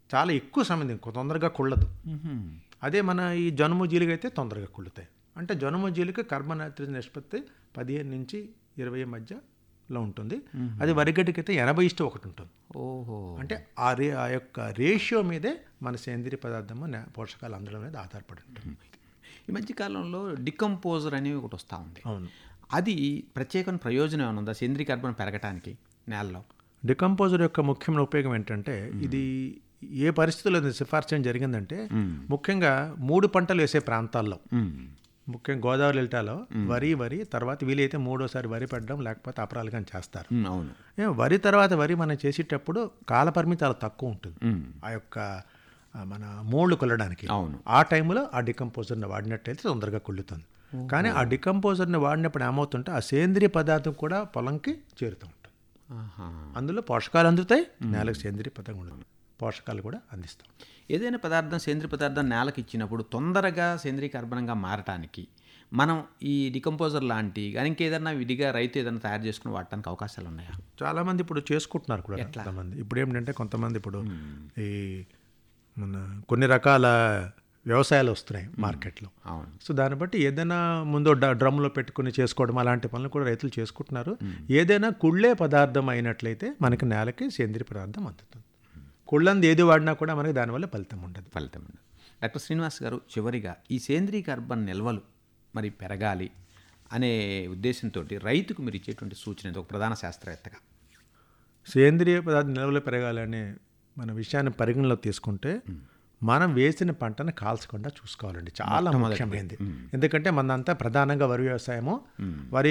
చాలా ఎక్కువ సమయం ఇంకో తొందరగా కుళ్ళదు అదే మన ఈ జనుము జీలిక అయితే తొందరగా కుళ్ళుతాయి అంటే జనుము జీలిక కార్బన్ నైట్రోజన్ నిష్పత్తి పదిహేను నుంచి ఇరవై మధ్యలో ఉంటుంది అది వరిగడ్డికి అయితే ఎనభై ఇష్టం ఒకటి ఉంటుంది ఓహో అంటే ఆ రే ఆ యొక్క రేషియో మీదే మన సేంద్రియ పదార్థము నే- పోషకాలు అందడం అనేది ఆధారపడి ఉంటుంది ఈ మధ్య కాలంలో డికంపోజర్ అనేవి ఒకటి వస్తూ ఉంది అవును అది ప్రత్యేకమైన ప్రయోజనం ఏమైనా ఉందా సేంద్రీయ కార్బన్ పెరగటానికి నేలలో డికంపోజర్ యొక్క ముఖ్యమైన ఉపయోగం ఏంటంటే ఇది ఏ పరిస్థితుల్లో ఇది సిఫార్సు చేయడం జరిగిందంటే ముఖ్యంగా మూడు పంటలు వేసే ప్రాంతాల్లో ముఖ్యంగా గోదావరి డెల్టాలో వరి వరి తర్వాత వీలైతే మూడోసారి వరి పెట్టడం లేకపోతే అపరాలు కానీ చేస్తారు ఉమ్, అవును ఏ వరి తర్వాత వరి మనం చేసేటప్పుడు కాల పరిమితి చాలా తక్కువ ఉంటుంది ఆ యొక్క ఆ, మన మూళ్ళు కొల్లడానికి అవును ఆ టైంలో ఆ డికంపోజర్ని వాడినట్టయితే తొందరగా కుళ్ళుతుంది కానీ ఆ డికంపోజర్ని వాడినప్పుడు ఏమవుతుంటే ఆ సేంద్రియ పదార్థం కూడా పొలంకి చేరుతూ ఉంటుంది ఆహా. అందులో పోషకాలు అందుతాయి నేలకు సేంద్రియ పదార్థం ఉండదు పోషకాలు కూడా అందిస్తాం ఏదైనా పదార్థం సేంద్రీయ పదార్థం నేలకు ఇచ్చినప్పుడు తొందరగా సేంద్రీయ కార్బనంగా మారటానికి మనం ఈ డికంపోజర్ లాంటి కానీ ఇంకేదన్నా విడిగా రైతు ఏదైనా తయారు చేసుకుని వాడటానికి అవకాశాలు ఉన్నాయా చాలా మంది ఇప్పుడు చేసుకుంటున్నారు కూడా కొంతమంది ఇప్పుడు ఏమిటంటే కొంతమంది ఇప్పుడు ఈ మన కొన్ని రకాల వ్యవసాయాలు వస్తున్నాయి మార్కెట్లో అవును సో దాన్ని బట్టి ఏదైనా ముందు డ- డ్రమ్లో పెట్టుకుని చేసుకోవడం అలాంటి పనులు కూడా రైతులు చేసుకుంటున్నారు ఏదైనా కుళ్ళే పదార్థం అయినట్లయితే మనకి నేలకి సేంద్రియ పదార్థం అందుతుంది కుళ్ళంది ఏది వాడినా కూడా మనకి దానివల్ల ఫలితం ఉండదు ఫలితం ఉండదు డాక్టర్ శ్రీనివాస్ గారు చివరిగా ఈ సేంద్రీయ కార్బన్ నిల్వలు మరి పెరగాలి అనే ఉద్దేశంతో రైతుకు మీరు ఇచ్చేటువంటి సూచన ఇది ఒక ప్రధాన శాస్త్రవేత్తగా సేంద్రియ పదార్థం నిల్వలు పెరగాలనే మన విషయాన్ని పరిగణలో తీసుకుంటే మనం వేసిన పంటను కాల్చకుండా చూసుకోవాలండి చాలా ముఖ్యమైనది ఎందుకంటే మనంతా ప్రధానంగా వరి వ్యవసాయము వరి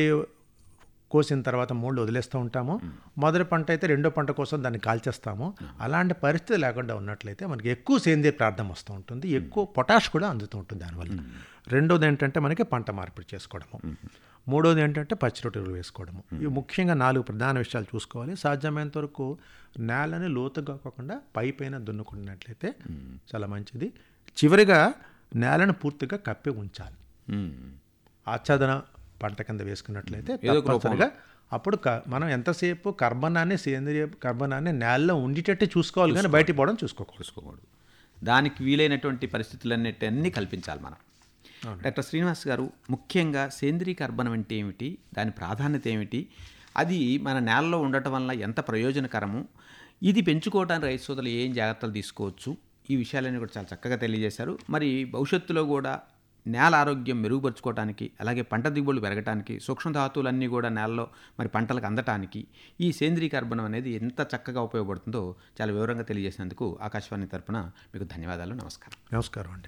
కోసిన తర్వాత మూళ్ళు వదిలేస్తూ ఉంటాము మొదటి పంట అయితే రెండో పంట కోసం దాన్ని కాల్చేస్తాము అలాంటి పరిస్థితి లేకుండా ఉన్నట్లయితే మనకి ఎక్కువ సేంద్రియ ప్రార్థన వస్తూ ఉంటుంది ఎక్కువ పొటాష్ కూడా అందుతూ ఉంటుంది దానివల్ల రెండోది ఏంటంటే మనకి పంట మార్పిడి చేసుకోవడము మూడోది ఏంటంటే పచ్చి రొట్టెలు వేసుకోవడము ఇవి ముఖ్యంగా నాలుగు ప్రధాన విషయాలు చూసుకోవాలి సాధ్యమైనంత వరకు నేలని లోతుగా కాకుండా పై పైన దున్నుకున్నట్లయితే చాలా మంచిది చివరిగా నేలను పూర్తిగా కప్పి ఉంచాలి ఉమ్. ఆచ్ఛాదన పంట కింద వేసుకున్నట్లయితే ఏదో ఒక తప్పనిసరిగా అప్పుడు క- మనం ఎంతసేపు కర్బనాన్ని సేంద్రియ కర్బనాన్ని నేలలో ఉండేటట్టు చూసుకోవాలి కానీ బయటికి పోవడం చూసుకోకూడదు చూసుకోకూడదు దానికి వీలైనటువంటి పరిస్థితులన్నిటి కల్పించాలి మనం డాక్టర్ శ్రీనివాస్ గారు ముఖ్యంగా సేంద్రీయ కార్బనం అంటే ఏమిటి దాని ప్రాధాన్యత ఏమిటి అది మన నేలలో ఉండటం వల్ల ఎంత ప్రయోజనకరము ఇది పెంచుకోవడానికి రైతు సోదరులు ఏం జాగ్రత్తలు తీసుకోవచ్చు ఈ విషయాలన్నీ కూడా చాలా చక్కగా తెలియజేశారు మరి భవిష్యత్తులో కూడా నేల ఆరోగ్యం మెరుగుపరుచుకోవడానికి అలాగే పంట దిగుబడులు పెరగడానికి సూక్ష్మధాతువులన్నీ కూడా నేలలో మరి పంటలకు అందటానికి ఈ సేంద్రీయ కార్బనం అనేది ఎంత చక్కగా ఉపయోగపడుతుందో చాలా వివరంగా తెలియజేసినందుకు ఆకాశవాణి తరపున మీకు ధన్యవాదాలు నమస్కారం నమస్కారం అండి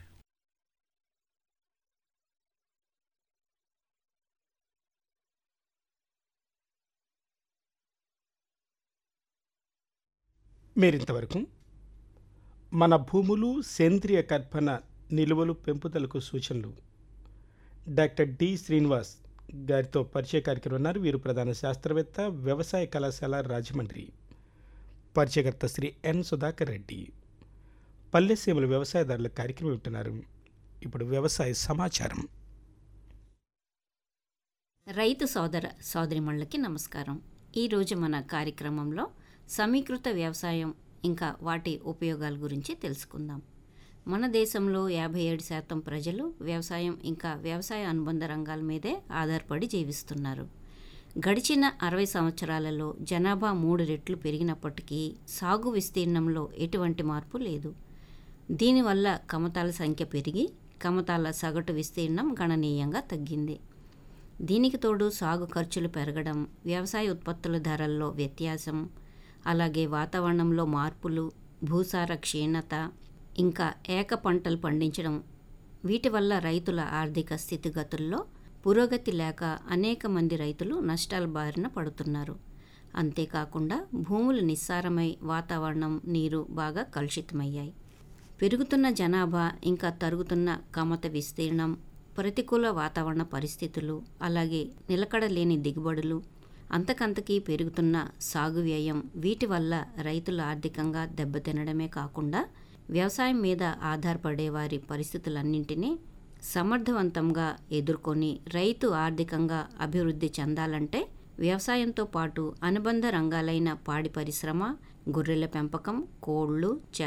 మీరింతవరకు మన భూములు సేంద్రియ కర్బన నిలువలు పెంపుదలకు సూచనలు డాక్టర్ డి శ్రీనివాస్ గారితో పరిచయ కార్యక్రమం ఉన్నారు వీరు ప్రధాన శాస్త్రవేత్త వ్యవసాయ కళాశాల రాజమండ్రి పరిచయకర్త శ్రీ ఎన్ సుధాకర్ రెడ్డి పల్లెసీమల వ్యవసాయదారుల కార్యక్రమం వింటున్నారు ఇప్పుడు వ్యవసాయ సమాచారం రైతు సోదర సోదరిమణులకి నమస్కారం ఈరోజు మన కార్యక్రమంలో సమీకృత వ్యవసాయం ఇంకా వాటి ఉపయోగాల గురించి తెలుసుకుందాం మన దేశంలో యాభై ఏడు శాతం ప్రజలు వ్యవసాయం ఇంకా వ్యవసాయ అనుబంధ రంగాల మీదే ఆధారపడి జీవిస్తున్నారు గడిచిన అరవై సంవత్సరాలలో జనాభా మూడు రెట్లు పెరిగినప్పటికీ సాగు విస్తీర్ణంలో ఎటువంటి మార్పు లేదు దీనివల్ల కమతాల సంఖ్య పెరిగి కమతాల సగటు విస్తీర్ణం గణనీయంగా తగ్గింది దీనికి తోడు సాగు ఖర్చులు పెరగడం వ్యవసాయ ఉత్పత్తుల ధరల్లో వ్యత్యాసం అలాగే వాతావరణంలో మార్పులు భూసార క్షీణత ఇంకా ఏక పంటలు పండించడం వీటి వల్ల రైతుల ఆర్థిక స్థితిగతుల్లో పురోగతి లేక అనేక మంది రైతులు నష్టాల బారిన పడుతున్నారు అంతేకాకుండా భూములు నిస్సారమై వాతావరణం నీరు బాగా కలుషితమయ్యాయి పెరుగుతున్న జనాభా ఇంకా తరుగుతున్న కమత విస్తీర్ణం ప్రతికూల వాతావరణ పరిస్థితులు అలాగే నిలకడలేని దిగుబడులు అంతకంతకీ పెరుగుతున్న సాగు వ్యయం వీటి వల్ల రైతులు ఆర్థికంగా దెబ్బతినడమే కాకుండా వ్యవసాయం మీద ఆధారపడే వారి పరిస్థితులన్నింటినీ సమర్థవంతంగా ఎదుర్కొని రైతు ఆర్థికంగా అభివృద్ధి చెందాలంటే వ్యవసాయంతో పాటు అనుబంధ రంగాలైన పాడి పరిశ్రమ గొర్రెల పెంపకం కోళ్లు